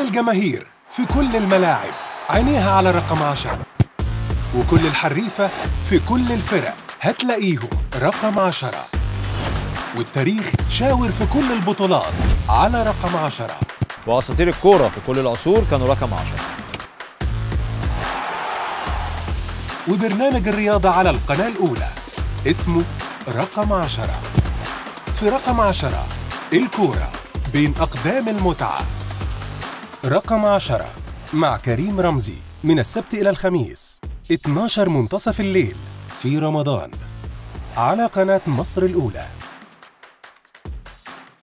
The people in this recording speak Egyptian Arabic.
الجماهير في كل الملاعب عينيها على رقم عشرة وكل الحريفة في كل الفرق هتلاقيهم رقم عشرة والتاريخ شاور في كل البطولات على رقم عشرة واساطير الكوره في كل العصور كانوا رقم 10 وبرنامج الرياضة على القناة الأولى اسمه رقم عشرة في رقم عشرة الكورة بين أقدام المتعة رقم عشرة مع كريم رمزي من السبت إلى الخميس 12 منتصف الليل في رمضان على قناة مصر الأولى